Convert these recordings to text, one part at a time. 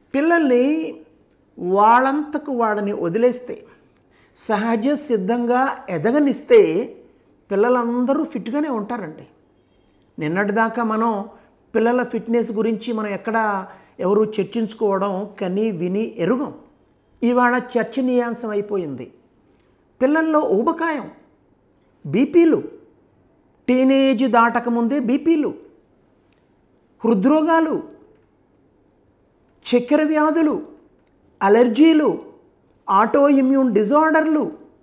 పిల్లల్ని వాళ్ళంతకు వాళ్ళని వదిలేస్తే సహజ సిద్ధంగా ఎదగనిస్తే పిల్లలందరూ ఫిట్గానే ఉంటారండి నిన్నటిదాకా మనం పిల్లల ఫిట్నెస్ గురించి మనం ఎక్కడ ఎవరు చర్చించుకోవడం కని విని ఎరుగం ఇవాళ చర్చనీయాంశం అయిపోయింది పిల్లల్లో ఊబకాయం బీపీలు టీనేజ్ దాటకముందే బీపీలు హృద్రోగాలు చక్కెర వ్యాధులు అలర్జీలు ఆటో ఇమ్యూన్ డిజార్డర్లు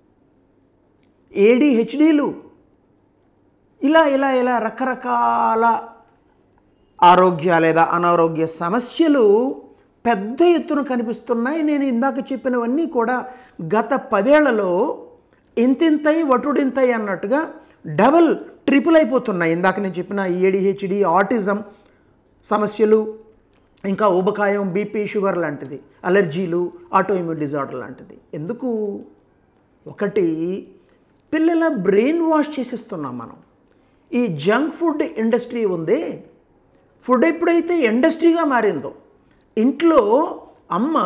ఏడిహెచ్డీలు ఇలా ఇలా ఇలా రకరకాల ఆరోగ్య లేదా అనారోగ్య సమస్యలు పెద్ద ఎత్తున కనిపిస్తున్నాయి నేను ఇందాక చెప్పినవన్నీ కూడా గత పదేళ్లలో ఇంతింతై వటుడింతై అన్నట్టుగా డబల్ ట్రిపుల్ అయిపోతున్నాయి ఇందాక నేను చెప్పిన ఏడిహెచ్డి ఆటిజం సమస్యలు ఇంకా ఊబకాయం బీపీ షుగర్ లాంటిది అలర్జీలు ఆటోఇమ్యూన్ డిజార్డర్ లాంటిది ఎందుకు ఒకటి పిల్లల బ్రెయిన్ వాష్ చేసేస్తున్నాం మనం ఈ జంక్ ఫుడ్ ఇండస్ట్రీ ఉంది ఫుడ్ ఎప్పుడైతే ఇండస్ట్రీగా మారిందో ఇంట్లో అమ్మ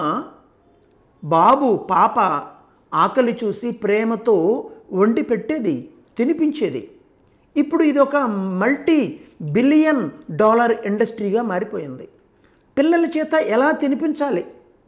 బాబు పాప ఆకలి చూసి ప్రేమతో వండి పెట్టేది తినిపించేది ఇప్పుడు ఇది ఒక మల్టీ బిలియన్ డాలర్ ఇండస్ట్రీగా మారిపోయింది పిల్లల చేత ఎలా తినిపించాలి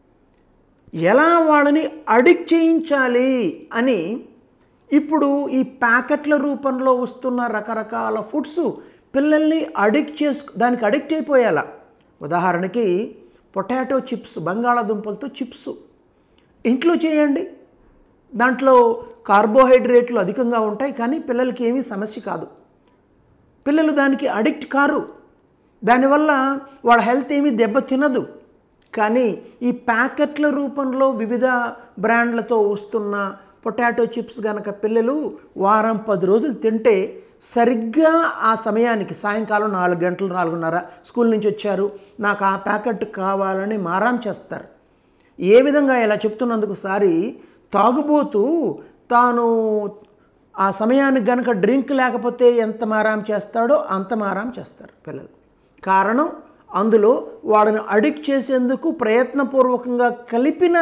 ఎలా వాళ్ళని అడిక్ట్ చేయించాలి అని ఇప్పుడు ఈ ప్యాకెట్ల రూపంలో వస్తున్న రకరకాల ఫుడ్స్ పిల్లల్ని అడిక్ట్ చేసు దానికి అడిక్ట్ అయిపోయేలా ఉదాహరణకి పొటాటో చిప్స్ బంగాళాదుంపలతో చిప్స్ ఇంట్లో చేయండి దాంట్లో కార్బోహైడ్రేట్లు అధికంగా ఉంటాయి కానీ పిల్లలకి ఏమీ సమస్య కాదు పిల్లలు దానికి అడిక్ట్ కారు దానివల్ల వాళ్ళ హెల్త్ ఏమీ దెబ్బ తినదు కానీ ఈ ప్యాకెట్ల రూపంలో వివిధ బ్రాండ్లతో వస్తున్న పొటాటో చిప్స్ కనుక పిల్లలు వారం పది రోజులు తింటే సరిగ్గా ఆ సమయానికి సాయంకాలం నాలుగు గంటలు నాలుగున్నర స్కూల్ నుంచి వచ్చారు నాకు ఆ ప్యాకెట్ కావాలని మారాం చేస్తారు ఏ విధంగా ఇలా చెప్తున్నందుకు సారి తాగుబోతూ తాను ఆ సమయానికి గనక డ్రింక్ లేకపోతే ఎంత మారాం చేస్తాడో అంత మారాం చేస్తారు పిల్లలు కారణం అందులో వాళ్ళని అడిక్ట్ చేసేందుకు ప్రయత్నపూర్వకంగా కలిపిన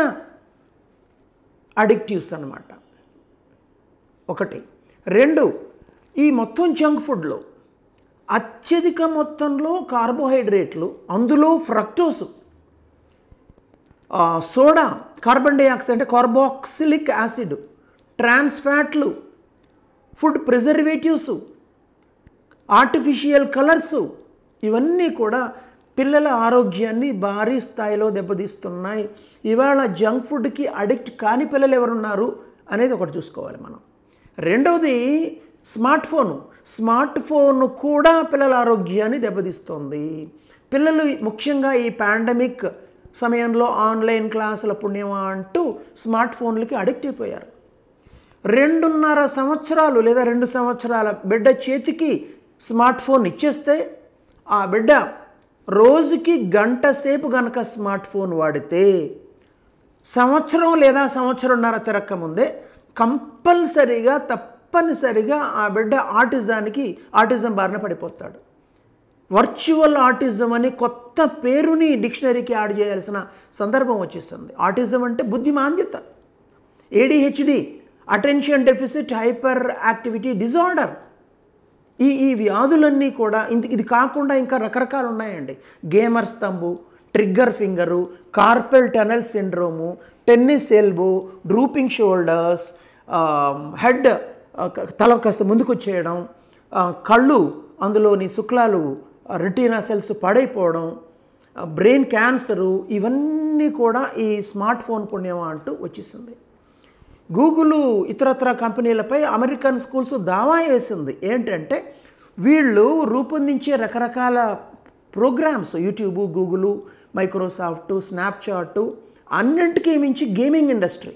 అడిక్టివ్స్ అన్నమాట ఒకటి రెండు ఈ మొత్తం జంక్ ఫుడ్లో అత్యధిక మొత్తంలో కార్బోహైడ్రేట్లు అందులో ఫ్రక్టోసు ఆ, సోడా కార్బన్ డైఆక్సైడ్ అంటే కార్బాక్సిలిక్ యాసిడ్ ట్రాన్స్ ఫ్యాట్లు ఫుడ్ ప్రిజర్వేటివ్స్ ఆర్టిఫిషియల్ కలర్స్ ఇవన్నీ కూడా పిల్లల ఆరోగ్యాన్ని భారీ స్థాయిలో దెబ్బతీస్తున్నాయి ఇవాళ జంక్ ఫుడ్కి అడిక్ట్ కాని పిల్లలు ఎవరున్నారు అనేది ఒకటి చూసుకోవాలి మనం రెండవది స్మార్ట్ ఫోను స్మార్ట్ ఫోన్ కూడా పిల్లల ఆరోగ్యాన్ని దెబ్బతీస్తోంది పిల్లలు ముఖ్యంగా ఈ పాండమిక్ సమయంలో ఆన్లైన్ క్లాసుల పుణ్యమా అంటూ స్మార్ట్ ఫోన్లకి అడిక్ట్ అయిపోయారు రెండున్నర సంవత్సరాలు లేదా రెండు సంవత్సరాల బిడ్డ చేతికి స్మార్ట్ ఫోన్ ఇచ్చేస్తే ఆ బిడ్డ రోజుకి గంట సేపు గనక స్మార్ట్ ఫోన్ వాడితే సంవత్సరం లేదా సంవత్సరంన్నర తిరక్కముందే కంపల్సరీగా తప్పనిసరిగా ఆ బిడ్డ ఆటిజానికి ఆటిజం బారిన పడిపోతాడు వర్చువల్ ఆటిజం అని కొత్త పేరుని డిక్షనరీకి యాడ్ చేయాల్సిన సందర్భం వచ్చేస్తుంది ఆటిజం అంటే బుద్ధిమాంద్యత ADHD attention deficit hyperactivity disorder ఈ ఈ వ్యాధులన్నీ కూడా ఇంత ఇది కాకుండా ఇంకా రకరకాలు ఉన్నాయండి gamers thumb trigger finger carpal tunnel syndrome tennis elbow drooping shoulders head తల కాస్త ముందుకు వచ్చేయడం ఆ, కళ్ళు అందులోని శుక్లాలు రెటీనా సెల్స్ పాడైపోవడం బ్రెయిన్ క్యాన్సరు ఇవన్నీ కూడా ఈ స్మార్ట్ ఫోన్ పుణ్యమా అంటూ వచ్చేసింది గూగుల్ ఇతరత్ర కంపెనీలపై అమెరికన్ స్కూల్స్ దావా వేసింది ఏంటంటే వీళ్ళు రూపొందించే రకరకాల programmes YouTube Google Microsoft Snapchat అన్నింటికీ మించి గేమింగ్ ఇండస్ట్రీ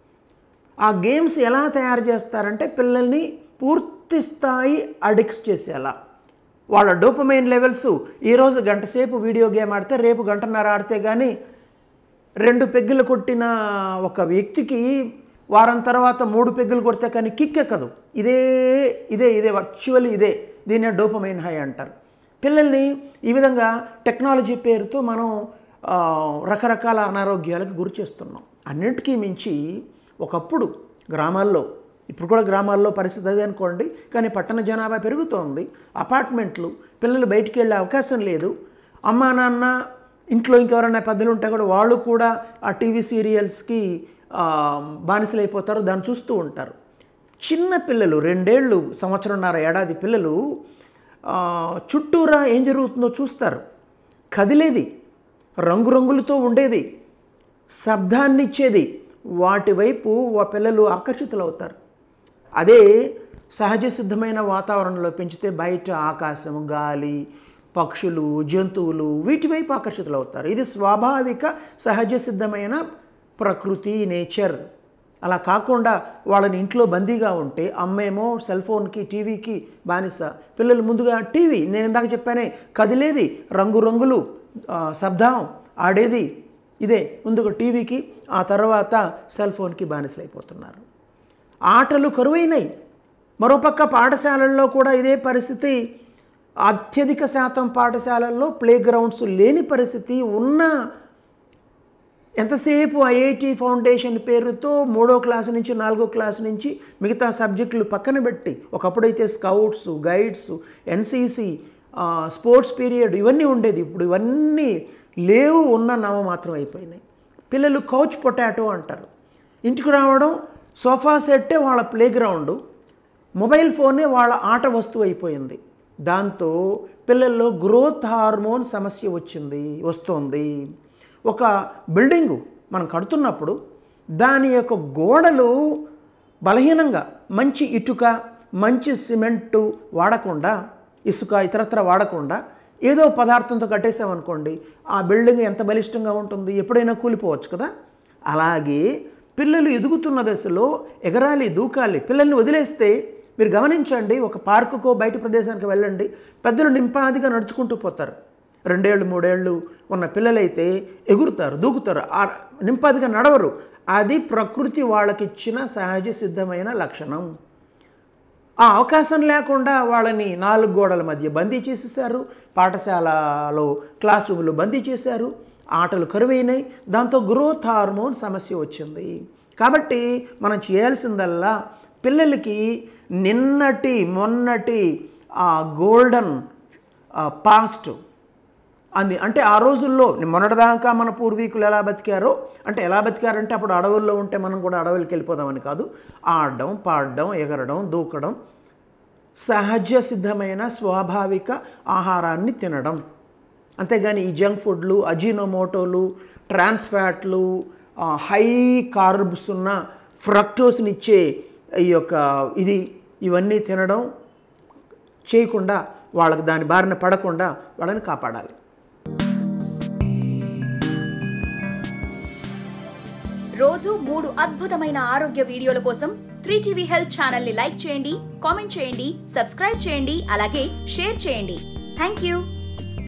ఆ గేమ్స్ ఎలా తయారు చేస్తారంటే పిల్లల్ని పూర్తి స్థాయి అడిక్ట్స్ చేసేలా వాళ్ళ డోపమైన్ లెవెల్స్ ఈరోజు గంట సేపు వీడియో గేమ్ ఆడితే రేపు గంటన్నర ఆడితే కానీ రెండు పెగ్గులు కొట్టిన ఒక వ్యక్తికి వారం తర్వాత మూడు పెగ్గులు కొడితే కానీ కిక్ ఎక్కదు ఇదే ఇదే ఇదే వర్చువల్ ఇదే దీన్నే డోపమైన్ హై అంటారు పిల్లల్ని ఈ విధంగా టెక్నాలజీ పేరుతో మనం ఆ, రకరకాల అనారోగ్యాలకు గురి చేస్తున్నాం అన్నిటికీ మించి ఒకప్పుడు గ్రామాల్లో ఇప్పుడు కూడా గ్రామాల్లో పరిస్థితి అదే అనుకోండి కానీ పట్టణ జనాభా పెరుగుతోంది అపార్ట్మెంట్లు పిల్లలు బయటికి వెళ్ళే అవకాశం లేదు అమ్మా నాన్న ఇంట్లో ఇంకెవరైనా పెద్దలు ఉంటే కూడా వాళ్ళు కూడా ఆ టీవీ సీరియల్స్కి ఆ, బానిసలైపోతారు దాన్ని చూస్తూ ఉంటారు చిన్న పిల్లలు రెండేళ్ళు సంవత్సరంన్నర ఏడాది పిల్లలు ఆ, చుట్టూరా ఏం జరుగుతుందో చూస్తారు కదిలేది రంగురంగులతో ఉండేది శబ్దాన్ని ఇచ్చేది వాటి వైపు ఆ పిల్లలు ఆకర్షితులవుతారు అదే సహజ సిద్ధమైన వాతావరణంలో పెంచితే బయట ఆకాశం గాలి పక్షులు జంతువులు వీటి వైపు ఆకర్షితులవుతారు ఇది స్వాభావిక సహజ సిద్ధమైన ప్రకృతి నేచర్ అలా కాకుండా వాళ్ళని ఇంట్లో బందీగా ఉంటే అమ్మేమో సెల్ ఫోన్కి టీవీకి బానిస పిల్లలు ముందుగా టీవీ నేను ఇందాక చెప్పానే కదిలేది రంగురంగులు ఆ, శబ్దం ఆడేది ఇదే ముందుగా టీవీకి ఆ తర్వాత సెల్ ఫోన్కి బానిసలైపోతున్నారు ఆటలు కరువైనాయి మరోపక్క పాఠశాలల్లో కూడా ఇదే పరిస్థితి అత్యధిక శాతం పాఠశాలల్లో ప్లే గ్రౌండ్స్ లేని పరిస్థితి ఉన్న ఎంతసేపు ఐఐటి ఫౌండేషన్ పేరుతో మూడో క్లాసు నుంచి నాలుగో క్లాసు నుంచి మిగతా సబ్జెక్టులు పక్కన పెట్టి ఒకప్పుడైతే scouts guides NCC sports period ఇవన్నీ ఉండేది ఇప్పుడు ఇవన్నీ లేవు ఉన్న నవ మాత్రం అయిపోయినాయి పిల్లలు కౌచ్ పొటాటో అంటారు ఇంటికి రావడం సోఫా సెట్టే వాళ్ళ ప్లే గ్రౌండ్ మొబైల్ ఫోనే వాళ్ళ ఆట వస్తువు అయిపోయింది దాంతో పిల్లల్లో గ్రోత్ హార్మోన్ సమస్య వచ్చింది వస్తుంది ఒక బిల్డింగు మనం కడుతున్నప్పుడు దాని యొక్క గోడలు బలహీనంగా మంచి ఇటుక మంచి సిమెంటు వాడకుండా ఇసుక ఇతరత్ర వాడకుండా ఏదో పదార్థంతో కట్టేసామనుకోండి ఆ బిల్డింగ్ ఎంత బలిష్టంగా ఉంటుంది ఎప్పుడైనా కూలిపోవచ్చు కదా అలాగే పిల్లలు ఎదుగుతున్న దశలో ఎగరాలి దూకాలి పిల్లల్ని వదిలేస్తే మీరు గమనించండి ఒక పార్కుకో బయట ప్రదేశానికి వెళ్ళండి పెద్దలు నింపాదిగా నడుచుకుంటూ పోతారు రెండేళ్ళు మూడేళ్ళు ఉన్న పిల్లలైతే ఎగురుతారు దూకుతారు ఆ నింపాదిగా నడవరు అది ప్రకృతి వాళ్ళకిచ్చిన సహజ సిద్ధమైన లక్షణం ఆ అవకాశం లేకుండా వాళ్ళని నాలుగు గోడల మధ్య బందీ చేసేసారు పాఠశాలలో క్లాస్ రూమ్లో బందీ చేశారు ఆటలు కరువైనాయి దాంతో గ్రోత్ హార్మోన్ సమస్య వచ్చింది కాబట్టి మనం చేయాల్సిందల్లా పిల్లలకి నిన్నటి మొన్నటి ఆ గోల్డెన్ పాస్ట్ అంది అంటే ఆ రోజుల్లో మొన్నటిదాకా మన పూర్వీకులు ఎలా బతికారో అంటే ఎలా బతికారంటే అప్పుడు అడవుల్లో ఉంటే మనం కూడా అడవులకి వెళ్ళిపోదామని కాదు ఆడడం పాడడం ఎగరడం దూకడం సహజ సిద్ధమైన స్వాభావిక ఆహారాన్ని తినడం అంతేగాని ఈ జంక్ ఫుడ్లు అజీనోమోటోలు ట్రాన్స్ ఫ్యాట్లు ఆ, హై కార్బ్స్ ఉన్న ఫ్రక్టోస్ని ఇచ్చే ఈ యొక్క ఇది ఇవన్నీ తినడం చేయకుండా వాళ్ళకి దాని బారిన పడకుండా వాళ్ళని కాపాడాలి రోజు మూడు అద్భుతమైన ఆరోగ్య వీడియోల కోసం త్రీ టీవీ హెల్త్ ఛానల్ ని లైక్ చేయండి కామెంట్ చేయండి సబ్స్క్రైబ్ చేయండి అలాగే షేర్ చేయండి థ్యాంక్ యూ